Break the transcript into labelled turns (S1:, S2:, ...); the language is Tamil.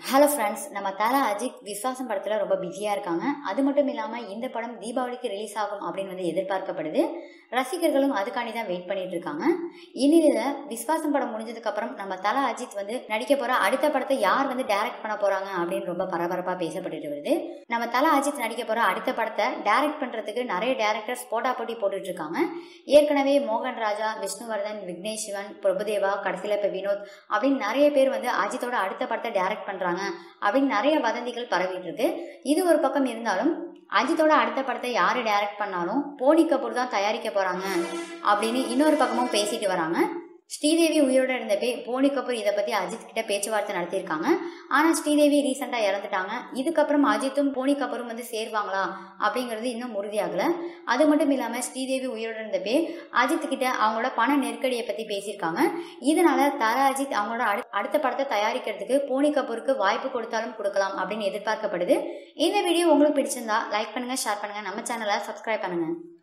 S1: ஹலோ ஃப்ரெண்ட்ஸ் நம்ம தல அஜித் விஸ்வாசம் படத்தில் ரொம்ப பிஸியாக இருக்காங்க அது மட்டும் இல்லாமல் இந்த படம் தீபாவளிக்கு ரிலீஸ் ஆகும் அப்படின்னு வந்து எதிர்பார்க்கப்படுது ரசிகர்களும் அதுக்காண்டி தான் வெயிட் பண்ணிட்டு இருக்காங்க இந்நிலையில் விஸ்வாசம் படம் முடிஞ்சதுக்கப்புறம் நம்ம தல அஜித் வந்து நடிக்க போகிற அடுத்த படத்தை யார் வந்து டைரக்ட் பண்ண போகிறாங்க அப்படின்னு ரொம்ப பரபரப்பாக பேசப்பட்டுட்டு வருது நம்ம தல அஜித் நடிக்க போகிற அடுத்த படத்தை டைரக்ட் பண்ணுறதுக்கு நிறைய டேரக்டர்ஸ் போட்டா போட்டி போட்டுட்டு இருக்காங்க ஏற்கனவே மோகன் ராஜா விஷ்ணுவர்தன் விக்னேஷ் சிவன் பிரபுதேவா கடைசியில் இப்போ வினோத் அப்படின்னு நிறைய பேர் வந்து அஜித்தோட அடுத்த படத்தை டைரக்ட் பண்ணுறாங்க அப்படின்னு நிறைய வதந்திகள் பரவிட்டு இருக்கு இது ஒரு பக்கம் இருந்தாலும் அஜித்தோட அடுத்த படத்தை யார் டைரக்ட் பண்ணாலும் போனி கபூர் தான் தயாரிக்க போகிறாங்க அப்படின்னு இன்னொரு பக்கமும் பேசிட்டு வராங்க ஸ்ரீதேவி உயிரோட இருந்தப்பே போனி கபூர் இதை பற்றி அஜித் கிட்ட பேச்சுவார்த்தை நடத்தியிருக்காங்க ஆனால் ஸ்ரீதேவி ரீசெண்டாக இறந்துட்டாங்க இதுக்கப்புறம் அஜித்தும் போனி கபூரும் வந்து சேருவாங்களா அப்படிங்கிறது இன்னும் உறுதியாகலை அது மட்டும் இல்லாமல் ஸ்ரீதேவி உயிரோட இருந்தப்பே அஜித் கிட்ட அவங்களோட பண நெருக்கடியை பற்றி பேசியிருக்காங்க இதனால தல அஜித் அவங்களோட அடு அடுத்த படத்தை தயாரிக்கிறதுக்கு போனி கபூருக்கு வாய்ப்பு கொடுத்தாலும் கொடுக்கலாம் அப்படின்னு எதிர்பார்க்கப்படுது இந்த வீடியோ உங்களுக்கு பிடிச்சிருந்தா லைக் பண்ணுங்க ஷேர் பண்ணுங்க நம்ம சேனலை சப்ஸ்கிரைப் பண்ணுங்க